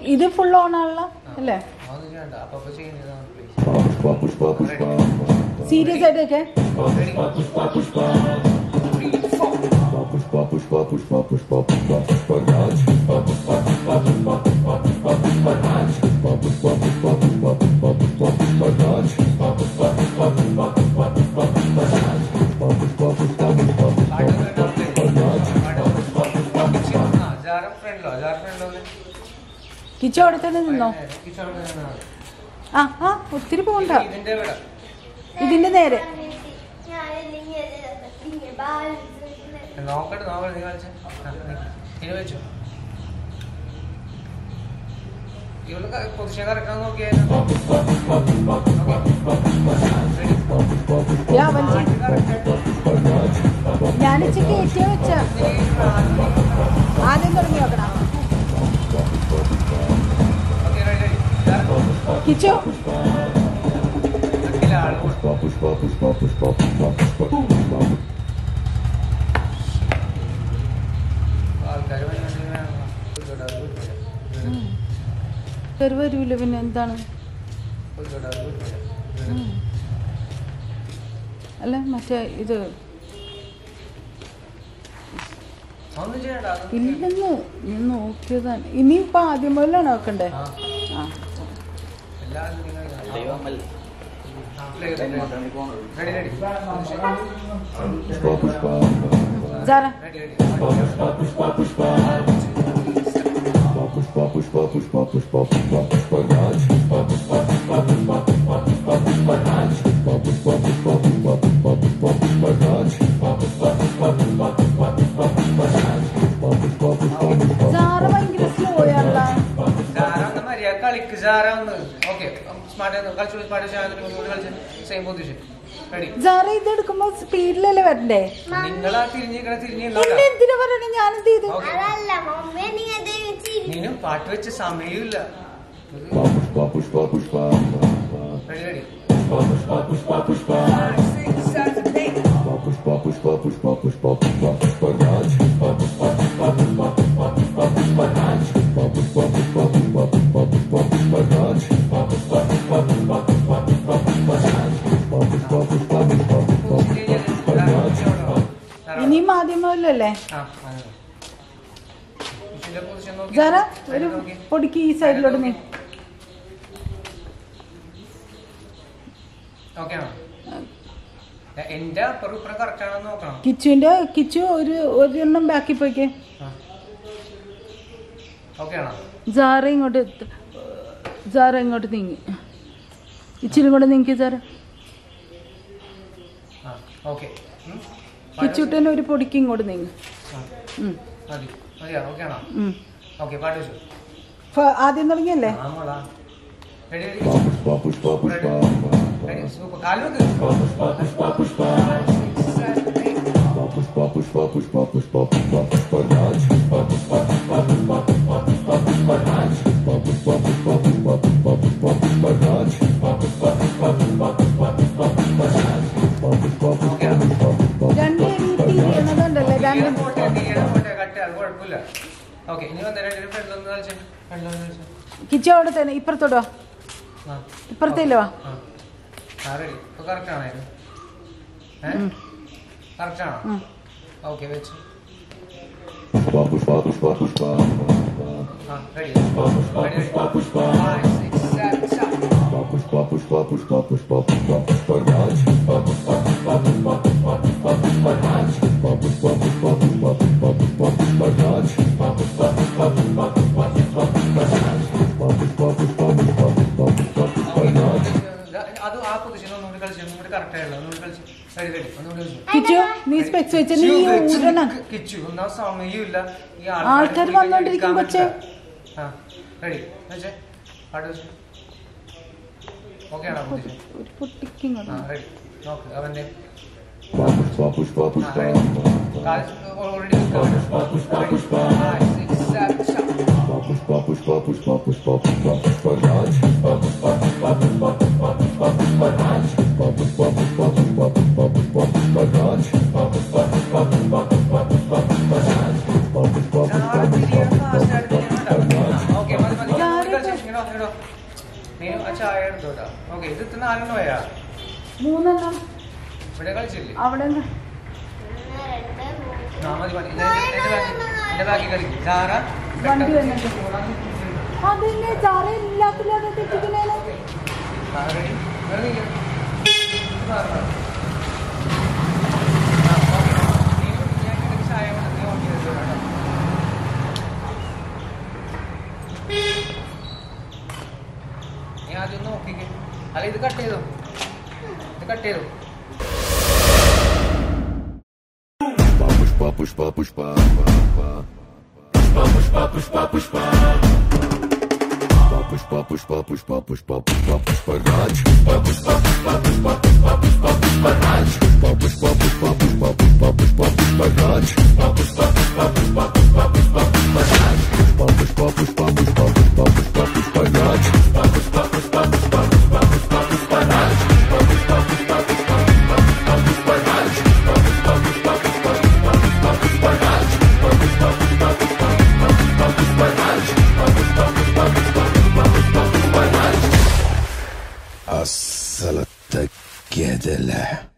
ഇത് full on ആണല്ലോ അല്ലേ അതൊന്നും ചെയ്യണ്ട അപ്പൊ അപ്പൊ ചെയ്യുന്നതാണ് പ്ലീസ് സീരിയസ് ആയിട്ടൊക്കെ ജാരം ഫ്രണ്ടിലോ ജാരം ഫ്രണ്ടിലോ കിച്ചു അവിടെ തന്നെ നിന്നോ ആ ആ ഒത്തിരി പോകണ്ട ഇതിന്റെ ഇവിടെ ഇതിന്റെ നേരെ നോക്കട്ടെ നോക്കട്ടെ നീ കളിച്ച ഇനി വെച്ചു ഇവള് പൊസിഷൻ കറക്കാൻ നോക്കിയായിരുന്നു യാ, വലിച്ച്. ഞാനിച്ച് കയറ്റിയ വെച്ച ആദ്യം തുടങ്ങി നോക്കണം ഓക്കെ റെഡി റെഡി കിച്ചു ആള് ആൾക്കാർ കയറി വരൂല പിന്നെ എന്താണ് ഉം. അല്ല മറ്റേ ഇത് ഒന്നും ചെയ്യണ്ട അതൊന്നും ഇല്ലെന്ന് ഞാൻ നോക്കിയതാണ് ഇനിയിപ്പോ ആദ്യം മുതലാണ് നോക്കണ്ടേ ആ ആ എല്ലാവരും നിങ്ങൾ റെഡി റെഡി സാറ റെഡി റെഡി സാറ ഭയങ്കര സ്ലോ ആണല്ലോ ജാര ഒന്ന് മര്യാദ കളിക്ക് ജാര ഒന്ന് ഓക്കെ സ്മാർട്ട് കളിച്ചു സ്മാർട്ട് കളിച്ച് സെയിം പൊസിഷൻ റെഡി സാറ ഇത് എടുക്കുമ്പോ സ്പീഡിലല്ലേ വരണ്ടേ നിങ്ങൾ ആ തിരിഞ്ഞിരിക്കണ തിരിഞ്ഞ് എന്നെ എന്തിനാ പറയണേ ഞാൻ എന്ത് ചെയ്തു ഓക്കെ അതല്ല മമ്മി നീ അത് നീനും പാട്ട് വെച്ച സമയമില്ല റെഡി റെഡി ഇനിയും ആദ്യം മുതലല്ലേ സാറ ഒരു പൊടിക്ക് ഈ സൈഡിലോട്ട് നീ ഓക്കെ ആണോ എന്റെ അപ്പുറം ഇപ്പുറം കറക്റ്റ് ആണോ നോക്കണം കിച്ചുവിന്റെ കിച്ചു ഒരു ഒരെണ്ണം ബാക്കി പോയിക്കേ ഓക്കെ ആണോ സാറ ഇങ്ങോട്ട് എത്ത്. സാറ ഇങ്ങോട്ട് നീങ്ങി ഇച്ചിരി കൂടെ നീക്കി സാറ ആ ഓക്കെ കിച്ചുട്ടന് ഒരു പൊടിക്ക് ഇങ്ങോട്ട് നീങ്ങി ഉം, മതി മതിയാ ഓക്കെ ആണോ ഉം. ഓക്കെ പാട്ട് വെച്ചു ഫ- ആദ്യം തുടങ്ങിയല്ലേ ആമോളാ റെഡി റെഡി റെഡി സൂപ്പർ കാല് വെക്ക് ഓക്കെ രണ്ട് തിരിയണതുണ്ടല്ലേ തീരെ രണ്ട് പോട്ടെ തീരെ പോട്ടെ കട്ട് അത് കുഴപ്പമില്ല ഓക്കെ ഇനി വന്നേ രണ്ട് ഫ്രണ്ടിലൊന്ന് കളിച്ചേ ഫ്രണ്ടിലൊന്ന് കളിച്ചേ കിച്ചു അവിടെ തന്നെ ഇപ്പുറത്തോട്ടോ ആ ഇപ്പുറത്തേലോ ആ ആ റെഡി ഇപ്പോൾ കറക്റ്റ് ആണോ ഇത് ഏ ഉം. കറക്റ്റ് ആണോ ഉം. ഓക്കെ വെച്ച് ആ ready ready ready five six seven start അത് ആ പൊസിഷൻ ഒന്നുകൂടി കളിച്ചു ഒന്നുകൂടി കറക്റ്റ് ആയല്ലോ ഒന്നുകൂടി കളിച്ചു റെഡി റെഡി ഒന്നുകൂടി കളിച്ചു കിച്ചു നീ സ്പെക്സ് വെച്ച് നീ ഊരണം കിച്ചു ഒന്നാ സമയമില്ല ഈ ആൾക്കാര് ഇങ്ങനെ വന്നോണ്ടിരിക്കും ഇരിക്കാൻ കൊച്ചേ. പറ്റില്ല. ആ റെഡി വെച്ചേ പാട്ട് വെച്ചു ഓക്കെ ആണോ പൊസിഷൻ ഒരു പൊട്ടിക്ക് ആ ഇങ്ങോട്ട് റെഡി നോക്ക് അവന്റെ ഓൾറെഡി ഓക്കെ മതി മതി ചായ എടുത്തോട്ടാ ഓക്കെ ഇത് ഇത്ര നാലെണ്ണം പോയാ മൂന്നെണ്ണം ഇവിടെ കളിച്ചില്ലേ അവിടെ നിന്ന് ആ മതി മതി ഇത് എന്റെ ബാക്കി എന്റെ ബാക്കി കളിക്കും ചാറ വണ്ടി വന്നിട്ട് അതന്നെ ചാറ എല്ലാത്തിലും തെറ്റിക്കുന്നേനോ നീ ആദ്യം നോക്കിക്കേ അല്ല ഇത് കട്ട് ചെയ്തോ ഇത് കട്ട് ചെയ്തോ Pushpa, pushpa, pushpa, pushpa. Pushpa, pushpa, pushpa, pushpa. Pushpa, pushpa, pushpa, pushpa, pushpa, pushpa, Raj. Pushpa, pushpa, pushpa, pushpa, pushpa, pushpa, pushpa, Raj. Pushpa, pushpa, pushpa, pushpa, pushpa, pushpa, pushpa, Raj. Pushpa, pushpa, pushpa, pushpa, pushpa, pushpa, pushpa, Raj. Pushpa, pushpa, pushpa, pushpa, pushpa, pushpa, pushpa, Raj. Pushpa, pushpa, pushpa, pushpa, pushpa, pushpa, pushpa, Raj. Pushpa, pushpa, pushpa, pushpa, pushpa, pushpa, pushpa, Raj. Pushpa, pushpa, pushpa, pushpa, pushpa, pushpa, pushpa, Raj. Pushpa, pushpa, pushpa, pushpa, pushpa, pushpa, pushpa, Raj. Pushpa, pushpa, pushpa, pushpa, pushpa, pushpa, pushpa, Raj. అస్సలు తగ్గేదేలే